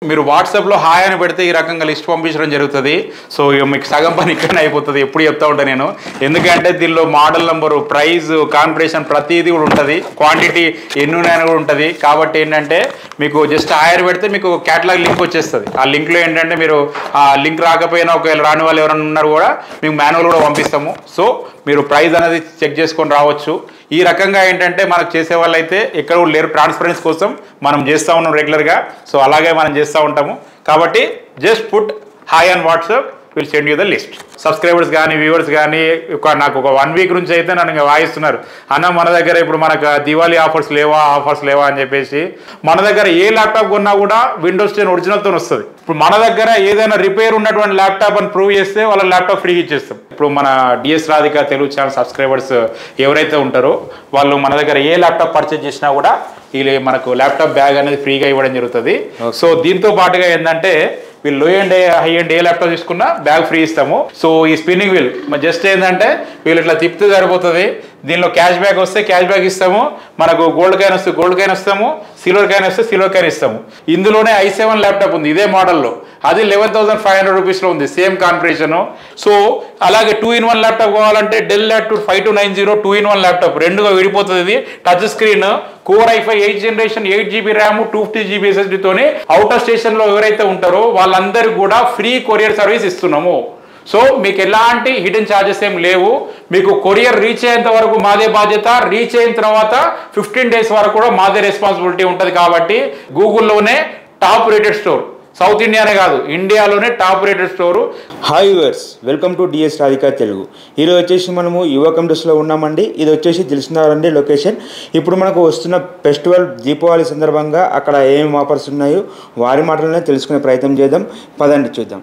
మీరు వాట్సాప్లో హాయ్ అని పెడితే ఈ రకంగా లిస్ట్ పంపించడం జరుగుతుంది సో ఇక మీకు సగం పని ఇక్కడనే అయిపోతుంది ఎప్పుడు చెప్తా ఉంటాను నేను ఎందుకంటే దీనిలో మోడల్ నెంబరు ప్రైస్ కాన్ఫిగరేషన్ ప్రతిదీ కూడా ఉంటుంది క్వాంటిటీ ఎన్ని ఉన్నాయని కూడా ఉంటుంది కాబట్టి ఏంటంటే మీకు జస్ట్ హాయ్ అని పెడితే మీకు క్యాటలాగ్ లింక్ వచ్చేస్తుంది ఆ లింక్లో ఏంటంటే మీరు ఆ లింక్ రాకపోయినా ఒకవేళ రాని వాళ్ళు ఎవరైనా ఉన్నారు కూడా మీకు మాన్యువల్ కూడా పంపిస్తాము సో మీరు ప్రైస్ అనేది చెక్ చేసుకొని రావచ్చు ఈ రకంగా ఏంటంటే మనకు చేసే వాళ్ళు అయితే ఎక్కడ కూడా లేరు ట్రాన్స్పరెన్స్ కోసం మనం చేస్తూ ఉన్నాం రెగ్యులర్గా సో అలాగే మనం చేస్తూ ఉంటాము కాబట్టి just put hi on WhatsApp will send you the list subscribers కానీ వ్యూవర్స్ కానీ ఒక నాకు ఒక వన్ వీక్ నుంచి అయితే నన్ను ఇంకా వాయిస్తున్నారు అన్న మన దగ్గర ఇప్పుడు మనకు దివాళీ ఆఫర్స్ లేవా ఆఫర్స్ లేవా అని చెప్పేసి మన దగ్గర ఏ ల్యాప్టాప్ కొన్నా కూడా విండోస్ టెన్ ఒరిజినల్తో వస్తుంది ఇప్పుడు మన దగ్గర ఏదైనా రిపేర్ ఉన్నటువంటి ల్యాప్టాప్ అని ప్రూవ్ చేస్తే వాళ్ళ ల్యాప్టాప్ ఫ్రీగా ఇచ్చేస్తాం ఇప్పుడు మన DS Radhika Telugu channel subscribers ఎవరైతే ఉంటారో వాళ్ళు మన దగ్గర ఏ ల్యాప్టాప్ పర్చేజ్ చేసినా కూడా వీళ్ళు మనకు ల్యాప్టాప్ బ్యాగ్ అనేది ఫ్రీగా ఇవ్వడం జరుగుతుంది సో దీంతో పాటుగా ఏంటంటే వీళ్ళు low and high and A laptop తీసుకున్నా బ్యాగ్ ఫ్రీ ఇస్తాము సో ఈ స్పిన్నింగ్ వీల్ జస్ట్ ఏంటంటే వీళ్ళు ఇట్లా తిప్పితే సరిపోతుంది దీనిలో క్యాష్ బ్యాక్ వస్తే క్యాష్ బ్యాక్ ఇస్తాము మనకు గోల్డ్ కాయిన్ వస్తే గోల్డ్ కాయిన్ ఇస్తాము సిల్వర్ కాయిన్ వస్తే సిల్వర్ కాయిన్ ఇస్తాము ఇందులోనే ఐ సెవెన్ ల్యాప్టాప్ ఉంది ఇదే మోడల్లో అది లెవెన్ థౌసండ్ ఫైవ్ హండ్రెడ్ రూపీస్లో ఉంది సేమ్ కాన్ఫిగరేషన్ సో అలాగే టూ ఇన్ వన్ ల్యాప్టాప్ కావాలంటే Dell laptop five two nine zero two in one laptop రెండుగా విడిపోతుంది ఇది touch screen core i five eight generation eight GB RAM two fifty GB ఎస్ఎస్డితోని out of స్టేషన్లో ఎవరైతే ఉంటారో వాళ్ళందరికీ కూడా ఫ్రీ కొరియర్ సర్వీస్ ఇస్తున్నాము సో మీకు ఎలాంటి హిడెన్ ఛార్జెస్ ఏం లేవు మీకు కొరియర్ రీచ్ అయ్యేంత వరకు మాదే బాధ్యత రీచ్ అయిన తర్వాత ఫిఫ్టీన్ డేస్ వరకు కూడా మాదే రెస్పాన్సిబిలిటీ ఉంటుంది కాబట్టి గూగుల్లోనే టాప్ రేటెడ్ స్టోర్ సౌత్ ఇండియానే కాదు ఇండియాలోనే top rated store hi viewers welcome to DS Radhika Telugu ఈరోజు వచ్చేసి మనము యువ కంటెస్ట్లో ఉన్నామండి ఇది వచ్చేసి తెలిసినారండి లొకేషన్ ఇప్పుడు మనకు వస్తున్న ఫెస్టివల్ దీపావళి సందర్భంగా అక్కడ ఏమేమి ఆఫర్స్ ఉన్నాయో వారి మాటలనే తెలుసుకునే ప్రయత్నం చేద్దాం పదండి చూద్దాం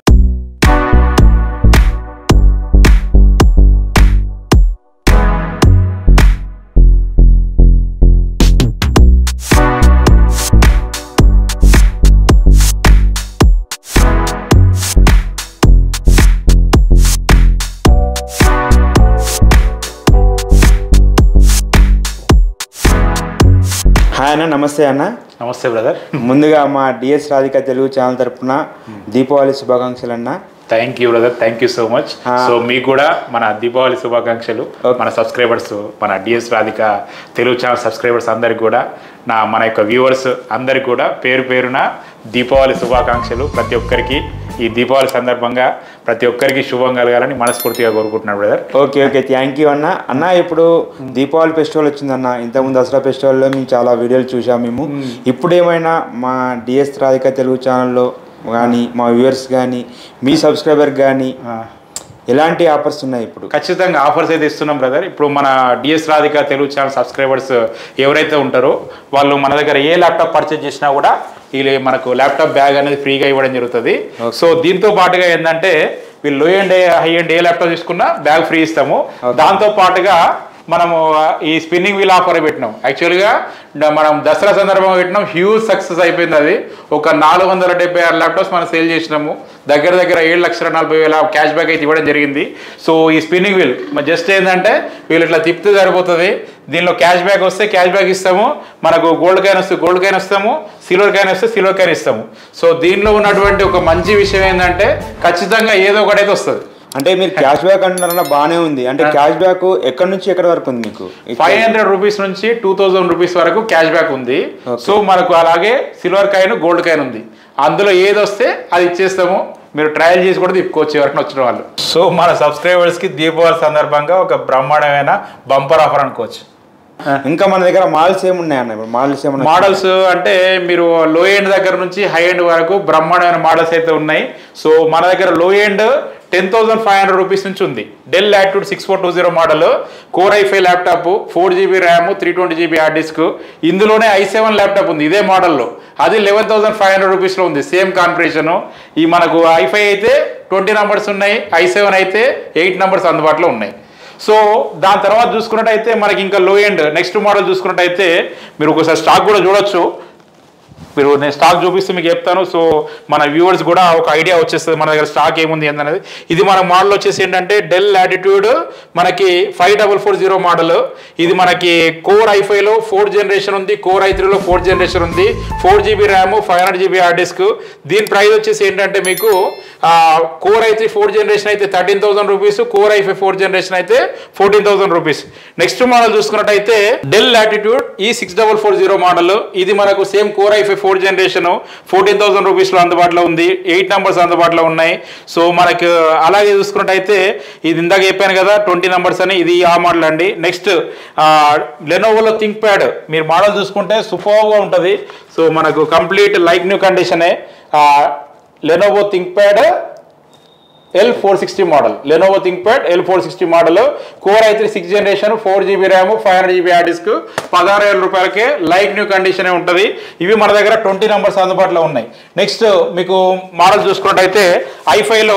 హాయ్ అన్న నమస్తే అన్న నమస్తే బ్రదర్ ముందుగా మా డిఎస్ రాధిక తెలుగు ఛానల్ తరపున దీపావళి శుభాకాంక్షలు అన్న thank you brother thank you so much ఆ. సో మీకు కూడా మన దీపావళి శుభాకాంక్షలు Okay. మన సబ్స్క్రైబర్స్ మన DS Radhika Telugu channel subscribers అందరికి కూడా నా మన యొక్క వ్యూవర్స్ అందరికి కూడా పేరు పేరున దీపావళి శుభాకాంక్షలు ప్రతి ఒక్కరికి ఈ దీపావళి సందర్భంగా ప్రతి ఒక్కరికి శుభం కలగాలని మనస్ఫూర్తిగా కోరుకుంటున్నాను brother okay okay thank you అన్న అన్న ఇప్పుడు దీపావళి ఫెస్టివల్ వచ్చిందన్న ఇంతకుముందు దసరా ఫెస్టివల్లో మేము చాలా వీడియోలు చూసాం మేము ఇప్పుడు ఏమైనా మా డిఎస్ రాధిక తెలుగు ఛానల్లో కానీ మా వ్యూవర్స్ కానీ మీ సబ్స్క్రైబర్ కానీ ఎలాంటి ఆఫర్స్ ఉన్నాయి ఇప్పుడు ఖచ్చితంగా ఆఫర్స్ అయితే ఇస్తున్నాం బ్రదర్ ఇప్పుడు మన DS Radhika Telugu channel subscribers ఎవరైతే ఉంటారో వాళ్ళు మన దగ్గర ఏ ల్యాప్టాప్ పర్చేజ్ చేసినా కూడా వీళ్ళు మనకు ల్యాప్టాప్ బ్యాగ్ అనేది ఫ్రీగా ఇవ్వడం జరుగుతుంది సో దీంతో పాటుగా ఏంటంటే వీళ్ళు low and high and A laptop తీసుకున్నా బ్యాగ్ ఫ్రీ ఇస్తాము దాంతో పాటుగా మనము ఈ స్పిన్నింగ్ వీల్ ఆఫర్ పెట్టినాం యాక్చువల్గా మనం దసరా సందర్భంగా పెట్టినాం హ్యూజ్ సక్సెస్ అయిపోయింది అది ఒక నాలుగు వందల డెబ్బై ఆరు ల్యాప్టాప్స్ మనం సేల్ చేసినాము దగ్గర దగ్గర ఏడు లక్షల నలభై వేల క్యాష్ బ్యాక్ అయితే ఇవ్వడం జరిగింది సో ఈ స్పిన్నింగ్ వీల్ జస్ట్ ఏంటంటే వీళ్ళు ఇట్లా తిప్పితే సరిపోతుంది దీనిలో క్యాష్ బ్యాక్ వస్తే క్యాష్ బ్యాక్ ఇస్తాము మనకు గోల్డ్ కాయిన్ వస్తే గోల్డ్ కాయిన్ ఇస్తాము సిల్వర్ కాయిన్ వస్తే సిల్వర్ కాయిన్ ఇస్తాము సో దీనిలో ఉన్నటువంటి ఒక మంచి విషయం ఏంటంటే ఖచ్చితంగా ఏదో ఒకటైతే వస్తుంది అంటే మీరు క్యాష్ బ్యాక్ అంటున్నారన్న బాగానే ఉంది అంటే క్యాష్ బ్యాక్ ఎక్కడి నుంచి ఎక్కడి వరకు ఉంది మీకు ఫైవ్ హండ్రెడ్ రూపీస్ నుంచి టూ థౌజండ్ రూపీస్ వరకు క్యాష్ బ్యాక్ ఉంది సో మనకు అలాగే సిల్వర్ కాయిన్ గోల్డ్ కాయిన్ ఉంది అందులో ఏది వస్తే అది ఇచ్చేస్తాము మీరు ట్రయల్ చేసి కూడా తిప్పుకోవచ్చు ఎవరికైనా వచ్చిన వాళ్ళు సో మన సబ్స్క్రైబర్స్కి దీపావళి సందర్భంగా ఒక బ్రహ్మాండమైన బంపర్ ఆఫర్ అనుకోవచ్చు ఇంకా మన దగ్గర మాల్స్ ఏమున్నాయన్న ఇప్పుడు మాల్స్ ఏమున్నాయి మోడల్స్ అంటే మీరు లో ఎండ్ దగ్గర నుంచి హై ఎండ్ వరకు బ్రహ్మాండమైన మోడల్స్ అయితే ఉన్నాయి సో మన దగ్గర low end ten thousand five hundred rupees నుంచి ఉంది Dell Latitude six four two zero model core i five laptop four GB RAM three twenty GB hard disk ఇందులోనే ఐ సెవెన్ ల్యాప్టాప్ ఉంది ఇదే మోడల్లో అది లెవెన్ థౌసండ్ ఫైవ్ హండ్రెడ్ రూపీస్లో ఉంది same configuration ఈ మనకు ఐఫై అయితే ట్వంటీ నెంబర్స్ ఉన్నాయి ఐ సెవెన్ అయితే ఎయిట్ నెంబర్స్ అందుబాటులో ఉన్నాయి సో దాని తర్వాత చూసుకున్నట్టయితే మనకి ఇంకా లో ఎండ్ నెక్స్ట్ మోడల్ చూసుకున్నట్టయితే మీరు ఒకసారి స్టాక్ కూడా చూడొచ్చు మీరు నేను స్టాక్ చూపిస్తే మీకు చెప్తాను సో మన వ్యూవర్స్ కూడా ఒక ఐడియా వచ్చేస్తుంది మన దగ్గర స్టాక్ ఏముంది ఏందనేది ఇది మన మోడల్ వచ్చేసి ఏంటంటే డెల్ లాటిట్యూడ్ మనకి five double four zero model ఇది మనకి కోర్ ఐఫైలో ఫోర్ జనరేషన్ ఉంది కోర్ ఐ త్రీలో ఫోర్ జనరేషన్ ఉంది four GB RAM five hundred GB hard disk దీని ప్రైస్ వచ్చేసి ఏంటంటే మీకు core i three four generation అయితే thirteen thousand rupees core i five four generation అయితే fourteen thousand rupees next model చూసుకున్నట్టయితే Dell Latitude E six double four zero model ఇది మనకు same core i five four generation fourteen thousand రూపీస్లో అందుబాటులో ఉంది eight numbers అందుబాటులో ఉన్నాయి సో మనకు అలాగే చూసుకున్నట్టయితే ఇది ఇందాక చెప్పాను కదా ట్వంటీ నెంబర్స్ అని ఇది ఆ మోడల్ అండి నెక్స్ట్ లెనోవోలో థింక్ ప్యాడ్ మీరు మోడల్ చూసుకుంటే సూపర్గా ఉంటుంది సో మనకు కంప్లీట్ లైక్ న్యూ కండిషనే Lenovo ThinkPad L four sixty model Lenovo ThinkPad L four sixty model core అయితే six generation four GB RAM five hundred GB hard disk పదహారు వేల రూపాయలకే లైక్ న్యూ కండిషన్ ఉంటుంది ఇవి మన దగ్గర twenty numbers అందుబాటులో ఉన్నాయి నెక్స్ట్ మీకు మోడల్ చూసుకున్నట్టయితే ఐఫైలో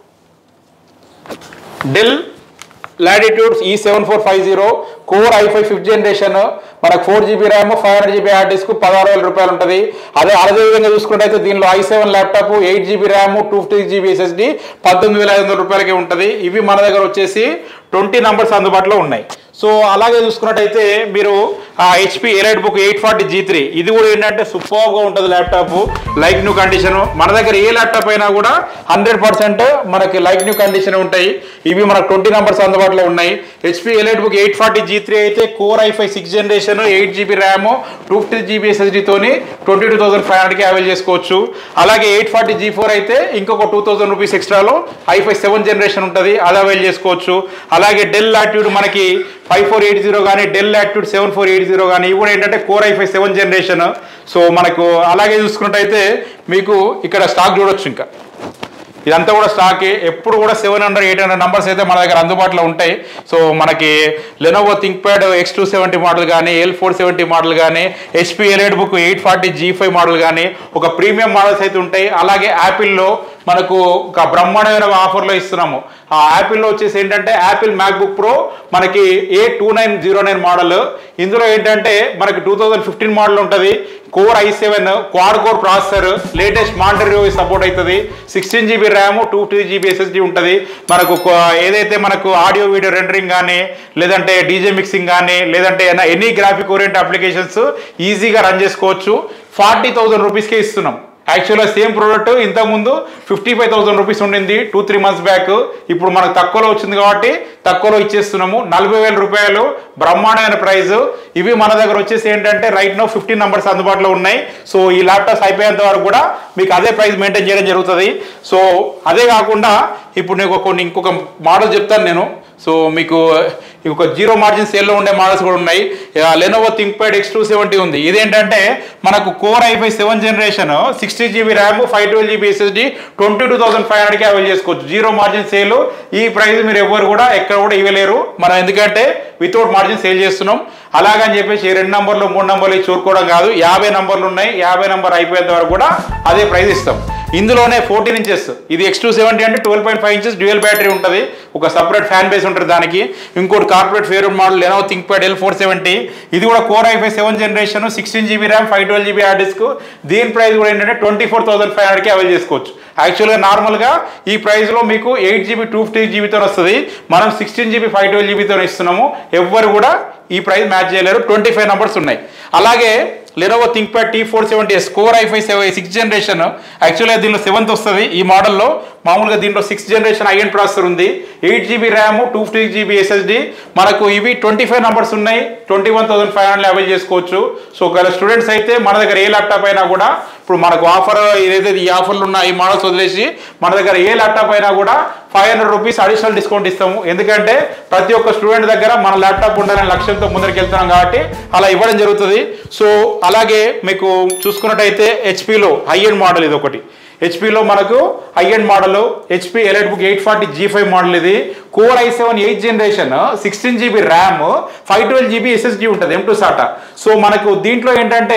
Dell Latitudes E seven four five zero core i five fifth generation మనకు four GB RAM five hundred GB hard disk పదహారు వేల రూపాయలు ఉంటుంది అదే అదే విధంగా చూసుకుంటే దీనిలో i seven laptop eight GB RAM two fifty GB SSD పద్దెనిమిది వేల ఐదు వందల రూపాయలకి ఉంటుంది ఇవి మన దగ్గర వచ్చేసి ట్వంటీ నంబర్స్ అందుబాటులో ఉన్నాయి సో అలాగే చూసుకున్నట్టయితే మీరు ఆ HP EliteBook eight forty G three ఇది కూడా ఏంటంటే సూపర్గా ఉంటుంది ల్యాప్టాప్ లైక్ న్యూ కండిషన్ మన దగ్గర ఏ ల్యాప్టాప్ అయినా కూడా హండ్రెడ్ పర్సెంట్ మనకి లైక్ న్యూ కండిషన్ ఉంటాయి ఇవి మనకు ట్వంటీ నెంబర్స్ అందుబాటులో ఉన్నాయి HP EliteBook eight forty G three అయితే core i five six generation eight GB RAM two fifty GB ఎస్ఎస్డితోని ట్వంటీ టూ థౌసండ్ ఫైవ్ హండ్రెడ్కి అవైల్ చేసుకోవచ్చు అలాగే ఎయిట్ ఫార్టీ జీ ఫోర్ అయితే ఇంకొక టూ థౌసండ్ రూపీస్ ఎక్స్ట్రాలో ఐఫై సెవెన్ జనరేషన్ ఉంటుంది అది అవైల్ చేసుకోవచ్చు అలాగే డెల్ లాట్యూడ్ మనకి ఫైవ్ ఫోర్ ఎయిట్ జీరో కానీ del Latitude seven four eight zero కానీ ఇవి కూడా ఏంటంటే core i five seven generation so మనకు అలాగే చూసుకున్నట్టయితే మీకు ఇక్కడ స్టాక్ చూడొచ్చు ఇంకా ఇదంతా కూడా స్టాకే ఎప్పుడు కూడా seven hundred eight hundred numbers అయితే మన దగ్గర అందుబాటులో ఉంటాయి సో మనకి Lenovo ThinkPad X two seventy model కానీ ఎల్ ఫోర్ సెవెంటీ మోడల్ కానీ HP EliteBook eight forty G five model కానీ ఒక ప్రీమియం మోడల్స్ అయితే ఉంటాయి అలాగే యాపిల్లో మనకు ఒక బ్రహ్మాండమైన ఆఫర్లో ఇస్తున్నాము ఆ యాపిల్లో వచ్చేసి ఏంటంటే యాపిల్ మ్యాక్బుక్ ప్రో మనకి A two nine zero nine model ఇందులో ఏంటంటే మనకి టూ థౌజండ్ ఫిఫ్టీన్ మోడల్ ఉంటుంది core i seven quad core processor latest మానిటరీ సపోర్ట్ అవుతుంది sixteen GB RAM two two GB SSD ఉంటుంది మనకు కొ- ఏదైతే మనకు ఆడియో వీడియో రెండరింగ్ కానీ లేదంటే డీజే మిక్సింగ్ కానీ లేదంటే ఎనీ గ్రాఫిక్ ఓరియంట్ అప్లికేషన్స్ ఈజీగా రన్ చేసుకోవచ్చు ఫార్టీ థౌసండ్ రూపీస్కే ఇస్తున్నాం యాక్చువల్గా సేమ్ ప్రోడక్ట్ ఇంతకుముందు ఫిఫ్టీ ఫైవ్ థౌసండ్ రూపీస్ ఉండింది టూ త్రీ మంత్స్ బ్యాక్ ఇప్పుడు మనకు తక్కువలో వచ్చింది కాబట్టి తక్కువలో ఇచ్చేస్తున్నాము నలభై వేల రూపాయలు బ్రహ్మాండమైన ప్రైస్ ఇవి మన దగ్గర వచ్చేసి ఏంటంటే రైట్ నో ఫిఫ్టీన్ నెంబర్స్ అందుబాటులో ఉన్నాయి సో ఈ ల్యాప్టాప్స్ అయిపోయేంత వరకు కూడా మీకు అదే ప్రైస్ మెయింటైన్ చేయడం జరుగుతుంది సో అదే కాకుండా ఇప్పుడు నేను కొన్ని ఇంకొక మోడల్ చెప్తాను నేను సో మీకు ఒక జీరో మార్జిన్ సేల్లో ఉండే మోడల్స్ కూడా ఉన్నాయి Lenovo ThinkPad X two seventy ఉంది ఇదేంటంటే మనకు core i five seven generation sixty GB RAM five twelve GB SSD twenty two thousand five హండ్రెడ్కి అవైల్ చేసుకోవచ్చు జీరో మార్జిన్ సేల్ ఈ ప్రైస్ మీరు ఎవరు కూడా ఎక్కడ కూడా ఇవ్వలేరు మనం ఎందుకంటే వితౌట్ మార్జిన్ సేల్ చేస్తున్నాం అలాగని చెప్పేసి ఈ రెండు నంబర్లు మూడు నంబర్లు చూరుకోవడం కాదు యాభై నంబర్లు ఉన్నాయి యాభై నంబర్ అయిపోయేంత వరకు కూడా అదే ప్రైస్ ఇస్తాం ఇందులోనే ఫోర్టీన్ ఇంచెస్ ఇది ఎక్స్ టూ సెవెంటీ అంటే twelve point five inches dual battery ఉంటుంది ఒక సపరేట్ ఫ్యాన్ బేస్ ఉంటుంది దానికి ఇంకోటి corporate favourite model Lenovo ThinkPad L four seventy ఇది కూడా core i five seven generation sixteen GB RAM five twelve GB hard disk దీని price కూడా ఏంటంటే ట్వంటీ ఫోర్ థౌసండ్ ఫైవ్ హండ్రెడ్కి అవైల్ చేసుకోవచ్చు యాక్చువల్గా నార్మల్గా ఈ ప్రైస్లో మీకు ఎయిట్ జీబీ టూ ఫిఫ్టీ జీబీతో వస్తుంది మనం సిక్స్టీన్ జీబీ ఫైవ్ ట్వెల్వ్ జీబీతో ఇస్తున్నాము ఎవ్వరు కూడా ఈ ప్రైస్ మ్యాచ్ చేయలేరు ట్వంటీ ఫైవ్ నెంబర్స్ ఉన్నాయి అలాగే Lenovo ThinkPad T four seventy S core i five seven six generation యాక్చువల్గా దీనిలో సెవెంత్ వస్తుంది ఈ మోడల్లో మామూలుగా దీంట్లో సిక్స్ జనరేషన్ ఐఎన్ ప్రాసెసర్ ఉంది eight GB RAM two fifty GB SSD మనకు ఇవి ట్వంటీ ఫైవ్ నెంబర్స్ ఉన్నాయి twenty one thousand five hundred avail చేసుకోవచ్చు సో ఒకవేళ స్టూడెంట్స్ అయితే మన దగ్గర ఏ ల్యాప్టాప్ అయినా కూడా ఇప్పుడు మనకు ఆఫర్ ఏదైతే ఈ ఆఫర్లు ఉన్న ఈ మోడల్స్ వదిలేసి మన దగ్గర ఏ ల్యాప్టాప్ అయినా కూడా five hundred rupees additional discount ఇస్తాము ఎందుకంటే ప్రతి ఒక్క స్టూడెంట్ దగ్గర మన ల్యాప్టాప్ ఉండాలనే లక్ష్యంతో ముందరికి వెళ్తున్నాం కాబట్టి అలా ఇవ్వడం జరుగుతుంది సో అలాగే మీకు చూసుకున్నట్టయితే హెచ్పిలో హై ఎండ్ మోడల్ ఇది ఒకటి హెచ్పిలో మనకు high end model HP EliteBook eight forty G five model ఇది core i seven eight generation sixteen GB RAM five twelve GB SSD ఉంటుంది ఎం టూ సాటా సో మనకు దీంట్లో ఏంటంటే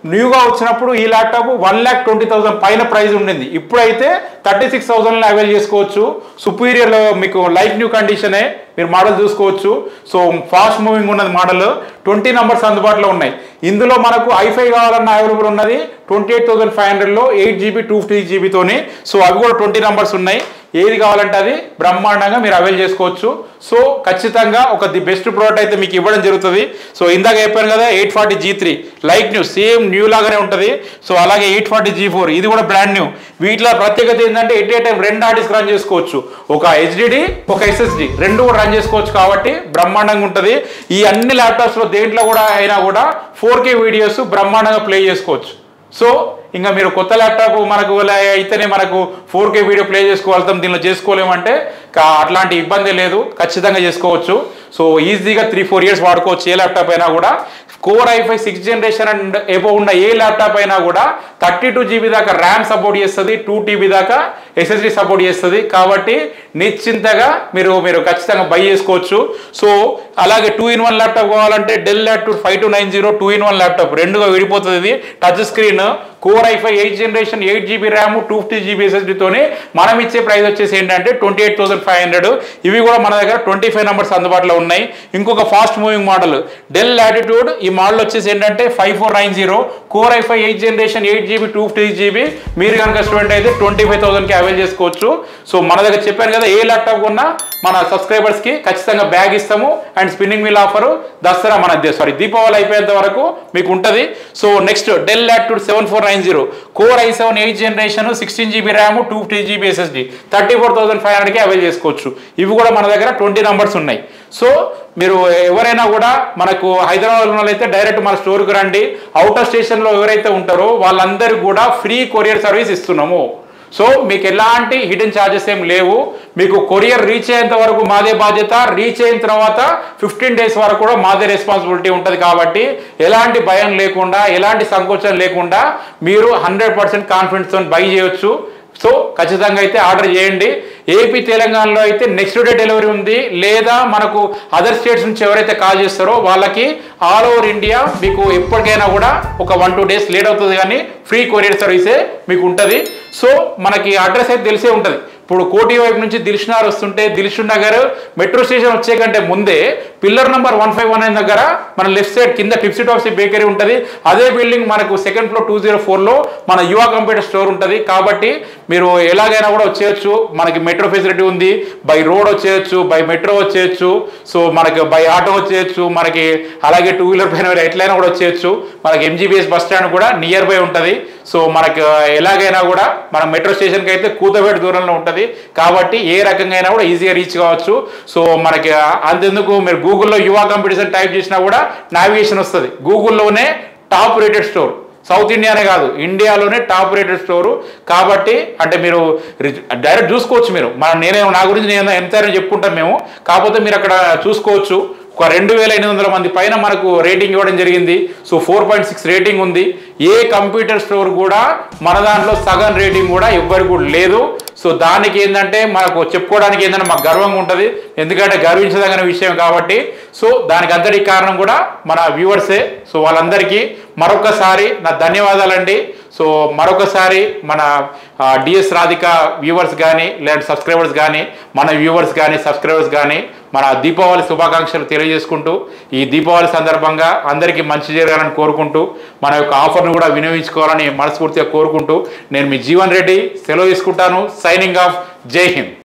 న్యూగా వచ్చినప్పుడు ఈ laptop one lakh twenty thousand పైన price ఉండింది ఇప్పుడైతే థర్టీ సిక్స్ థౌసండ్లో అవైల్ చేసుకోవచ్చు సుపీరియర్ మీకు లైక్ న్యూ కండిషనే మీరు మోడల్ చూసుకోవచ్చు సో ఫాస్ట్ మూవింగ్ ఉన్నది మోడల్ ట్వంటీ నంబర్స్ అందుబాటులో ఉన్నాయి ఇందులో మనకు ఐఫై కావాలన్న అవైలబుల్ ఉన్నది ట్వంటీ ఎయిట్ థౌసండ్ ఫైవ్ హండ్రెడ్లో ఎయిట్ జీబీ టూ ఫిఫ్టీ జీబీతోని సో అవి కూడా ట్వంటీ నంబర్స్ ఉన్నాయి ఏది కావాలంటే అది బ్రహ్మాండంగా మీరు అవైల్ చేసుకోవచ్చు సో ఖచ్చితంగా ఒక ది బెస్ట్ ప్రోడక్ట్ అయితే మీకు ఇవ్వడం జరుగుతుంది సో ఇందాక చెప్పాను కదా eight forty G three like new same new లాగానే ఉంటుంది సో అలాగే ఎయిట్ ఫార్టీ జీ ఫోర్ ఇది కూడా బ్రాండ్ న్యూ వీటిలో ప్రత్యేకత ఏంటంటే ఎట్ ఏ టైం రెండు ఆర్టిస్ట్ రన్ చేసుకోవచ్చు ఒక హెచ్డిడి ఒక ఎస్ఎస్డి రెండు కూడా రన్ చేసుకోవచ్చు కాబట్టి బ్రహ్మాండంగా ఉంటుంది ఈ అన్ని ల్యాప్టాప్స్లో దేంట్లో కూడా అయినా కూడా ఫోర్ కే వీడియోస్ బ్రహ్మాండంగా ప్లే చేసుకోవచ్చు సో ఇంకా మీరు కొత్త ల్యాప్టాప్ మనకు ఇలా అయితేనే మనకు ఫోర్ కే వీడియో ప్లే చేసుకోగలుగుతాం దీనిలో చేసుకోలేమంటే కా- అట్లాంటి ఇబ్బంది లేదు ఖచ్చితంగా చేసుకోవచ్చు సో ఈజీగా త్రీ ఫోర్ ఇయర్స్ వాడుకోవచ్చు ఏ ల్యాప్టాప్ అయినా కూడా core i five six generation and above ఉన్న ఏ ల్యాప్టాప్ అయినా కూడా థర్టీ టూ జీబీ దాకా ర్యామ్ సపోర్ట్ చేస్తుంది టూ టీబీ దాకా ఎస్ఎస్డి సపోర్ట్ చేస్తుంది కాబట్టి నిశ్చింతగా మీరు మీరు ఖచ్చితంగా బై చేసుకోవచ్చు సో అలాగే టూ ఇన్ వన్ ల్యాప్టాప్ కావాలంటే Dell laptop five two nine zero two in one laptop రెండుగా విడిపోతుంది ఇది touch screen core i five eight generation eight GB RAM two fifty GB ఎస్ఎస్డితోని మనం ఇచ్చే ప్రైస్ వచ్చేసి ఏంటంటే twenty eight thousand five hundred ఇవి కూడా మన దగ్గర ట్వంటీ ఫైవ్ నెంబర్స్ అందుబాటులో ఉన్నాయి ఇంకొక fast moving model Dell Latitude ఈ మోడల్ వచ్చేసి ఏంటంటే five four nine zero core i five eight generation eight GB two fifty GB మీరు కనుక స్టూడెంట్ అయితే ట్వంటీ ఫైవ్ థౌసండ్కి అవైల్ చేసుకోవచ్చు సో మన దగ్గర చెప్పాను కదా ఏ ల్యాప్టాప్ కొన్నా మన సబ్స్క్రైబర్స్కి ఖచ్చితంగా బ్యాగ్ ఇస్తాము and spinning wheel offer Dasara మన సారీ దీపావళి అయిపోయేంత వరకు మీకు ఉంటుంది so next Dell Latitude seven four nine zero core i seven eight generation sixteen GB RAM two fifty GB SSD thirty four thousand five హండ్రెడ్కి అవైల్ చేసుకోవచ్చు ఇవి కూడా మన దగ్గర ట్వంటీ నంబర్స్ ఉన్నాయి సో మీరు ఎవరైనా కూడా మనకు హైదరాబాద్ ఉన్న అయితే డైరెక్ట్ మన స్టోర్కి రండి అవుట్ ఆఫ్ స్టేషన్లో ఎవరైతే ఉంటారో వాళ్ళందరికీ కూడా ఫ్రీ కొరియర్ సర్వీస్ ఇస్తున్నాము సో మీకు ఎలాంటి హిడెన్ ఛార్జెస్ ఏం లేవు మీకు కొరియర్ రీచ్ అయ్యేంత వరకు మాదే బాధ్యత రీచ్ అయిన తర్వాత ఫిఫ్టీన్ డేస్ వరకు కూడా మాదే రెస్పాన్సిబిలిటీ ఉంటుంది కాబట్టి ఎలాంటి భయం లేకుండా ఎలాంటి సంకోచం లేకుండా మీరు హండ్రెడ్ పర్సెంట్ కాన్ఫిడెన్స్తో బై చేయొచ్చు సో ఖచ్చితంగా అయితే ఆర్డర్ చేయండి ఏపీ తెలంగాణలో అయితే నెక్స్ట్ డే డెలివరీ ఉంది లేదా మనకు అదర్ స్టేట్స్ నుంచి ఎవరైతే కాల్ చేస్తారో వాళ్ళకి ఆల్ ఓవర్ ఇండియా మీకు ఎప్పటికైనా కూడా ఒక వన్ టూ డేస్ లేట్ అవుతుంది కానీ ఫ్రీ కొరియర్ సర్వీసే మీకు ఉంటుంది సో మనకి అడ్రస్ అయితే తెలిసే ఉంటుంది ఇప్పుడు కోటి వైపు నుంచి దిల్షునార్ వస్తుంటే దిల్షుక్ నగర్ మెట్రో స్టేషన్ వచ్చే కంటే ముందే pillar number one five one దగ్గర మన లెఫ్ట్ సైడ్ కింద టిప్సీ టాప్సీ బేకరీ ఉంటుంది అదే బిల్డింగ్ మనకు సెకండ్ ఫ్లోర్ టూ జీరో ఫోర్లో మన యువ కంప్యూటర్ స్టోర్ ఉంటుంది కాబట్టి మీరు ఎలాగైనా కూడా వచ్చేయచ్చు మనకి మెట్రో ఫెసిలిటీ ఉంది బై రోడ్ వచ్చేయచ్చు బై మెట్రో వచ్చేయచ్చు సో మనకి బై ఆటో వచ్చేయచ్చు మనకి అలాగే టూ వీలర్ పైన ఎట్లయినా కూడా వచ్చేయచ్చు మనకి ఎంజీబీఎస్ బస్ స్టాండ్ కూడా నియర్ బై ఉంటుంది సో మనకి ఎలాగైనా కూడా మన మెట్రో స్టేషన్కి అయితే కూతవేట దూరంలో ఉంటుంది కాబట్టి ఏ రకంగా అయినా కూడా ఈజీగా రీచ్ కావచ్చు సో మనకి అంతెందుకు మీరు గూగుల్లో యువ కాంపిటీషన్ టైప్ చేసినా కూడా నావిగేషన్ వస్తుంది గూగుల్లోనే టాప్ రేటెడ్ స్టోర్ సౌత్ ఇండియానే కాదు ఇండియాలోనే టాప్ రేటెడ్ స్టోరు కాబట్టి అంటే మీరు డైరెక్ట్ చూసుకోవచ్చు మీరు మన నేనే నా గురించి నేను ఎంత అయినా చెప్పుకుంటాం మేము కాకపోతే మీరు అక్కడ చూసుకోవచ్చు ఒక రెండు వేల ఎనిమిది వందల మంది పైన మనకు రేటింగ్ ఇవ్వడం జరిగింది so four point six rating ఉంది ఏ కంప్యూటర్ స్టోర్ కూడా మన దాంట్లో సగం రేటింగ్ కూడా ఎవ్వరికి కూడా లేదు సో దానికి ఏంటంటే మనకు చెప్పుకోవడానికి ఏంటంటే మాకు గర్వంగా ఉంటుంది ఎందుకంటే గర్వించదగిన విషయం కాబట్టి సో దానికి అంతటికి కారణం కూడా మన వ్యూవర్సే సో వాళ్ళందరికీ మరొకసారి నా ధన్యవాదాలండి సో మరొకసారి మన డిఎస్ రాధిక వ్యూవర్స్ కానీ లేదంటే సబ్స్క్రైబర్స్ కానీ మన వ్యూవర్స్ కానీ సబ్స్క్రైబర్స్ కానీ మన దీపావళి శుభాకాంక్షలు తెలియజేసుకుంటూ ఈ దీపావళి సందర్భంగా అందరికీ మంచి జరగాలని కోరుకుంటూ మన యొక్క ఆఫర్ను కూడా వినియోగించుకోవాలని మనస్ఫూర్తిగా కోరుకుంటూ నేను మీ జీవన్ రెడ్డి సెలవు తీసుకుంటాను సైనింగ్ ఆఫ్ జై హింద్